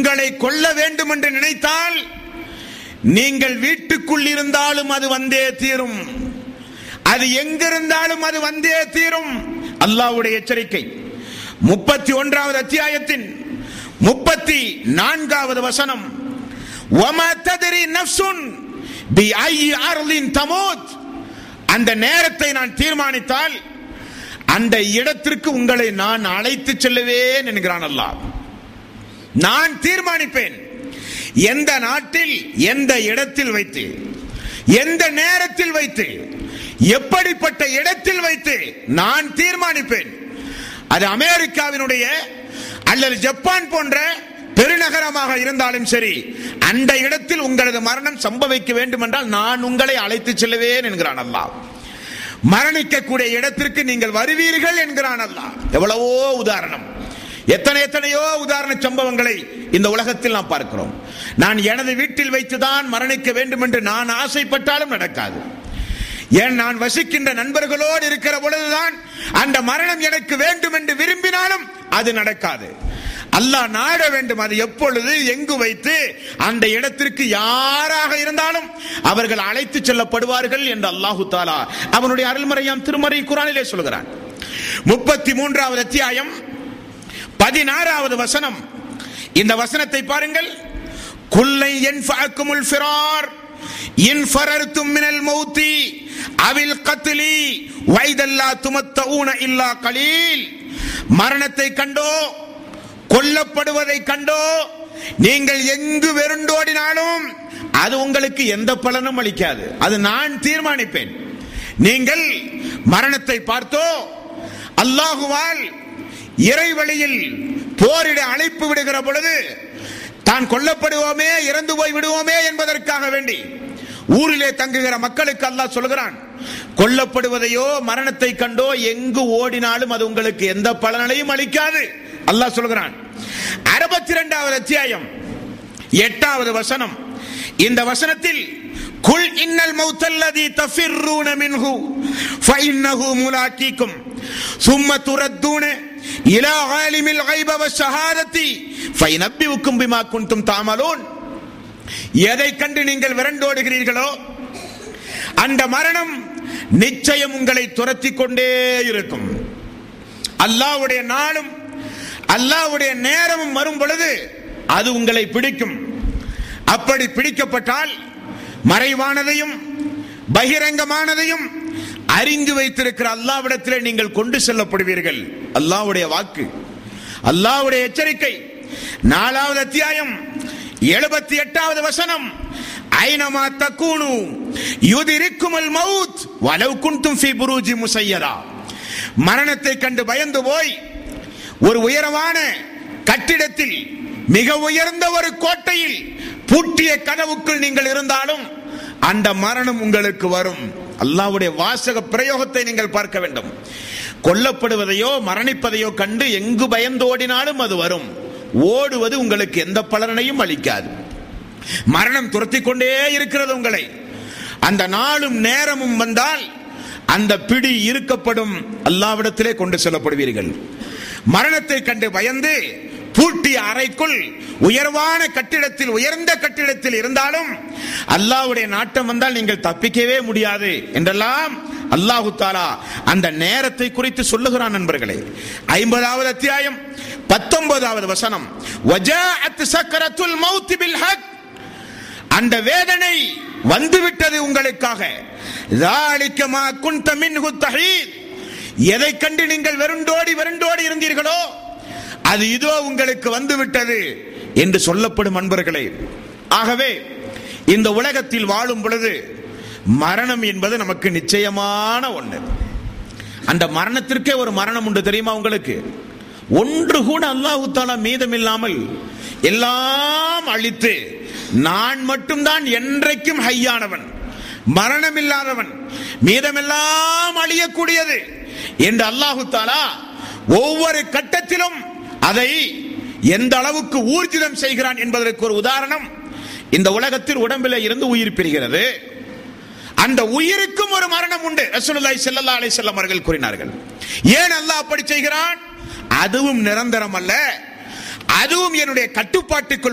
உங்களை கொல்ல வேண்டும் என்று நினைத்தால் நீங்கள் வீட்டுக்குள் இருந்தாலும் அது வந்தே தீரும் அது எங்கிருந்தாலும் அது வந்தே தீரும் அல்லாஹ்வுடைய எச்சரிக்கை முப்பத்தி ஒன்றாவது அத்தியாயத்தின் முப்பத்தி நான்காவது வசனம் وَمَا تَدْرِي نَفْسٌ بِأَيِّ أَرْضٍ تَمُوتُ அந்த நேரத்தை நான் தீர்மானித்தால் அந்த இடத்திற்கு உங்களை நான் அழைத்து செல்லுவேன் என்கிறான் அல்லாஹ் நான் தீர்மானிப்பேன் எந்த நாட்டில் எந்த இடத்தில் வைத்து எந்த நேரத்தில் வைத்து எப்படிப்பட்ட இடத்தில் வைத்து நான் தீர்மானிப்பேன் அது அமெரிக்காவினுடைய அல்லது ஜப்பான் போன்ற பெருநகரமாக இருந்தாலும் சரி அந்த இடத்தில் உங்களது மரணம் சம்பவிக்க வேண்டும் என்றால் நான் உங்களை அழைத்து செல்லுவேன் என்கிறான் அல்லாஹ் மரணிக்கக்கூடிய இடத்திற்கு நீங்கள் வருவீர்கள் என்கிறான் அல்லாஹ் எவ்வளவோ உதாரணம் எத்தனை எத்தனையோ உதாரண சம்பவங்களை இந்த உலகத்தில் நாம் பார்க்கிறோம் நான் எனது வீட்டில் வைத்துதான் மரணிக்க வேண்டும் என்று நான் ஆசைப்பட்டாலும் நடக்காது ஏன் நான் வசிக்கின்ற நண்பர்களோடு இருக்கிற பொழுதுதான் அந்த மரணம் எனக்கு வேண்டும் என்று விரும்பினாலும் அது நடக்காது அல்லாஹ் நாட வேண்டும் அது எப்பொழுது எங்கு வைத்து அந்த இடத்திற்கு யாராக இருந்தாலும் அவர்கள் அழைத்து செல்லப்படுவார்கள் என்று அல்லாஹு தாலா அவனுடைய அருள்மறையாம் திருமறை குரானிலே சொல்கிறான் முப்பத்தி மூன்றாவது அத்தியாயம் பதினாறாவது வசனம் இந்த வசனத்தை பாருங்கள் குல்லை என்ஃபஅக்குமுல் ஃபிரார் இன் ஃபரர்தும் மினல் மௌத்தி அவில் கத்லி வைதல்லா துமத்தஊன இல்லா கலீல் மரணத்தை கண்டோ கொல்லப்படுவதை கண்டோ நீங்கள் எங்கு வெருண்டோடினாலும் அது உங்களுக்கு எந்த பலனும் அளிக்காது அது நான் தீர்மானிப்பேன் நீங்கள் மரணத்தை பார்த்தோ அல்லாஹுவால் இறை வழியில் போரிட அழைப்பு விடுகிற பொழுது தான் கொல்லப்படுவோமே இறந்து போய் விடுவோமே என்பதற்காக வேண்டி ஊரிலே தங்குகிற மக்களுக்கு அல்லாஹ் சொல்கிறான் கொல்லப்படுவதையோ மரணத்தை கண்டோ எங்கு ஓடினாலும் அது உங்களுக்கு எந்த பலனையும் அளிக்காது அல்லாஹ் சொல்கிறான் அறுபத்தி இரண்டாவது அத்தியாயம் எட்டாவது வசனம் இந்த வசனத்தில் குல் இன்னல் மௌத்தல்லதி தஃபிர்ரூன மின்ஹு ஃபஇன்னஹு முலாக்கீக்கும் சும்ம துரத்தூன இலா ஆலிமில் கைப வஷஹாதத்தி ஃபைனப்பிவுக்கும் பிமா குன்தும் தாமலூன் எதை கண்டு நீங்கள் விரண்டோடுகிறீர்களோ அந்த மரணம் நிச்சயம் உங்களை துரத்தி கொண்டே இருக்கும் அல்லாஹ்வுடைய நாளும் அல்லாஹ்வுடைய நேரமும் வரும் பொழுது அது உங்களை பிடிக்கும் அப்படி பிடிக்கப்பட்டால் மறைவானதையும் பகிரங்கமானதையும் அறிந்து வைத்திருக்கிற அல்லாவிடத்திலே நீங்கள் கொண்டு செல்லப்படுவீர்கள் அல்லாஹ்வுடைய வாக்கு அல்லாஹ்வுடைய எச்சரிக்கை நாலாவது அத்தியாயம் எழுபத்தி எட்டாவது வசனம் ஐனமா தக்கூனு யுதிரிக்குமல் மவுத் வலவு குன்தும் ஃபி புரூஜி முசையதா மரணத்தை கண்டு பயந்து போய் ஒரு உயரமான கட்டிடத்தில் மிக உயர்ந்த ஒரு கோட்டையில் பூட்டிய கதவுக்குள் நீங்கள் இருந்தாலும் அந்த மரணம் உங்களுக்கு வரும் அல்லாஹ்வுடைய வாசக பிரயோகத்தை நீங்கள் பார்க்க வேண்டும் கொல்லப்படுவதையோ மரணிப்பதையோ கண்டு எங்கு பயந்தோடினாலும் அது வரும் ஓடுவது உங்களுக்கு எந்த பலனையும் அளிக்காது மரணம் துரத்தி கொண்டே இருக்கிறது உங்களை அந்த நாளும் நேரமும் வந்தால் அந்த பிடி இருக்கப்படும் அல்லாவிடத்திலே கொண்டு செல்லப்படுவீர்கள் மரணத்தை கண்டு பயந்து பூட்டிய அறைக்குள் உயர்வான கட்டிடத்தில் உயர்ந்த கட்டிடத்தில் இருந்தாலும் அல்லாஹ்வுடைய நாட்டம் வந்தால் நீங்கள் தப்பிக்கவே முடியாது என்றெல்லாம் அல்லாஹு தாலா அந்த நேரத்தை குறித்து சொல்லுகிறான் நண்பர்களே ஐம்பதாவது அத்தியாயம் பத்தொன்பதாவது வசனம் வஜாஅத் சக்கரத்துல் மௌத் பில் ஹக் அந்த வேதனை வந்துவிட்டது உங்களுக்காக ذَلِكَ مَا كُنْتَ مِنْهُ تَحِيدٌ எதை கண்டு நீங்கள் வெருண்டோடி வெருண்டோடி இருந்தீர்களோ அது இதோ உங்களுக்கு வந்து விட்டது என்று சொல்லப்படும் அன்பர்களே ஆகவே இந்த உலகத்தில் வாழும் பொழுது மரணம் என்பது நமக்கு நிச்சயமான ஒன்று அந்த மரணத்திற்கே ஒரு மரணம் உண்டு தெரியுமா உங்களுக்கு ஒன்று கூட அல்லாஹு தாலா மீதம் இல்லாமல் எல்லாம் அழித்து நான் மட்டும்தான் என்றைக்கும் ஹையானவன் மரணம் இல்லாதவன் மீதமெல்லாம் அழியக்கூடியது என்று அல்லாஹு தாலா ஒவ்வொரு கட்டத்திலும் அதை எந்த அளவுக்கு ஊர்ஜிதம் செய்கிறான் என்பதற்கு ஒரு உதாரணம் இந்த உலகத்தில் உடம்பில இருந்து உயிர் பிரிகிறது அந்த உயிருக்கும் ஒரு மரணம் உண்டு ரசூலுல்லாஹி ஸல்லல்லாஹு அலைஹி வஸல்லம் அவர்கள் கூறினார்கள் ஏன் அல்லாஹ் அப்படி செய்கிறான் அதுவும் நிரந்தரம் அல்ல அதுவும் என்னுடைய கட்டுப்பாட்டுக்குள்